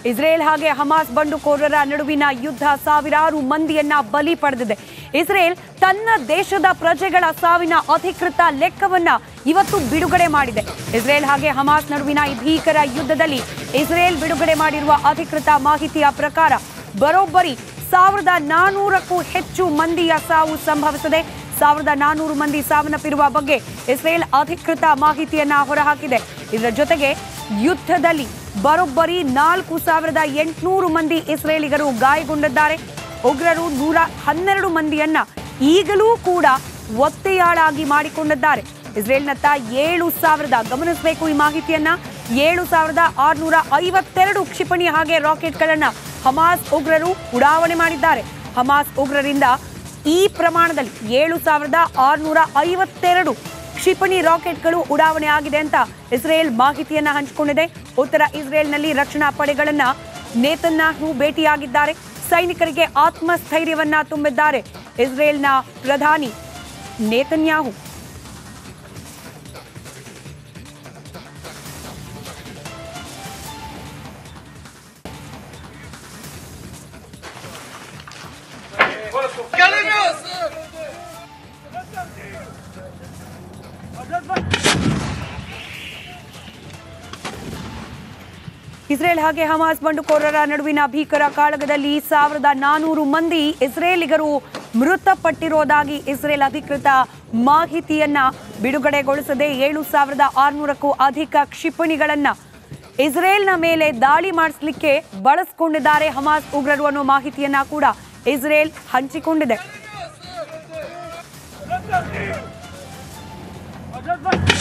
Israel ಹಾಗೆ Hamas ಬಂಡುಕೋರರ ನಡುವಿನ ಯುದ್ಧ ಸಾವಿರಾರು ಮಂದಿಯನ್ನ ಬಲಿ ಪಡೆದಿದೆ ಇಸ್ರೇಲ್ ತನ್ನ ದೇಶದ ಪ್ರಜೆಗಳ ಸಾವಿನ ಅಧಿಕೃತ ಲೆಕ್ಕವನ್ನ ಇವತ್ತು ಬಿಡುಗಡೆ ಮಾಡಿದೆ ಇಸ್ರೇಲ್ ಹಾಗೆ ಹಮಾಸ್ ನಡುವಿನ ಈ ಭೀಕರ ಯುದ್ಧದಲ್ಲಿ ಇಸ್ರೇಲ್ ಬಿಡುಗಡೆ ಮಾಡಿರುವ ಅಧಿಕೃತ ಮಾಹಿತಿಯ ಪ್ರಕಾರ ಬರೋಬ್ಬರಿ ಸಾವಿರದ ನಾನೂರಕ್ಕೂ ಹೆಚ್ಚು ಮಂದಿಯ ಸಾವು ಸಂಭವಿಸಿದೆ ಸಾವಿರದ ನಾನೂರು ಮಂದಿ ಸಾವನ್ನಪ್ಪಿರುವ ಬಗ್ಗೆ ಇಸ್ರೇಲ್ ಅಧಿಕೃತ ಮಾಹಿತಿಯನ್ನ ಹೊರಹಾಕಿದೆ ಇದರ ಜೊತೆಗೆ ಯುದ್ಧದಲ್ಲಿ ಬರೋಬ್ಬರಿ ನಾಲ್ಕು ಸಾವಿರದ ಎಂಟುನೂರು ಮಂದಿ ಇಸ್ರೇಲಿಗರು ಗಾಯಗೊಂಡಿದ್ದಾರೆ ಉಗ್ರರು ನೂರ ಹನ್ನೆರಡು ಮಂದಿಯನ್ನ ಈಗಲೂ ಕೂಡ ಒತ್ತೆಯಾಳಾಗಿ ಮಾಡಿಕೊಂಡಿದ್ದಾರೆ ಇಸ್ರೇಲ್ನತ್ತ ಏಳು ಸಾವಿರದ ಗಮನಿಸಬೇಕು ಈ ಮಾಹಿತಿಯನ್ನ ಏಳು ಸಾವಿರದ ಆರುನೂರ ಐವತ್ತೆರಡು ಕ್ಷಿಪಣಿ ಹಾಗೆ ರಾಕೆಟ್ಗಳನ್ನ ಹಮಾಸ್ ಉಗ್ರರು ಉಡಾವಣೆ ಮಾಡಿದ್ದಾರೆ ಹಮಾಸ್ ಉಗ್ರರಿಂದ ಈ ಪ್ರಮಾಣದಲ್ಲಿ ಏಳು ಸಾವಿರದ ಆರುನೂರ ಐವತ್ತೆರಡು ಕ್ಷಿಪಣಿ ರಾಕೆಟ್ಗಳು ಉಡಾವಣೆ ಆಗಿದೆ ಅಂತ ಇಸ್ರೇಲ್ ಮಾಹಿತಿಯನ್ನ ಹಂಚಿಕೊಂಡಿದೆ ಉತ್ತರ ಇಸ್ರೇಲ್ನಲ್ಲಿ ರಕ್ಷಣಾ ಪಡೆಗಳನ್ನ ನೇತನ್ಯಾಹು ಭೇಟಿಯಾಗಿದ್ದಾರೆ ಸೈನಿಕರಿಗೆ ಆತ್ಮಸ್ಥೈರ್ಯವನ್ನ ತುಂಬಿದ್ದಾರೆ ಇಸ್ರೇಲ್ನ ಪ್ರಧಾನಿ ನೇತನ್ಯಾಹು ಇಸ್ರೇಲ್ ಹಾಗೆ ಹಮಾಸ್ ಬಂಡುಕೋರರ ನಡುವಿನ ಭೀಕರ ಕಾಳಗದಲ್ಲಿ ಸಾವಿರದ ನಾನೂರು ಮಂದಿ ಇಸ್ರೇಲಿಗರು ಮೃತಪಟ್ಟಿರೋದಾಗಿ ಇಸ್ರೇಲ್ ಅಧಿಕೃತ ಮಾಹಿತಿಯನ್ನ ಬಿಡುಗಡೆಗೊಳಿಸದೆ ಏಳು ಸಾವಿರದ ಆರುನೂರಕ್ಕೂ ಅಧಿಕ ಕ್ಷಿಪಣಿಗಳನ್ನ ಇಸ್ರೇಲ್ನ ಮೇಲೆ ದಾಳಿ ಮಾಡಿಸಲಿಕ್ಕೆ ಬಳಸಿಕೊಂಡಿದ್ದಾರೆ ಹಮಾಸ್ ಉಗ್ರರು ಅನ್ನೋ ಮಾಹಿತಿಯನ್ನ ಕೂಡ ಇಸ್ರೇಲ್ ಹಂಚಿಕೊಂಡಿದೆ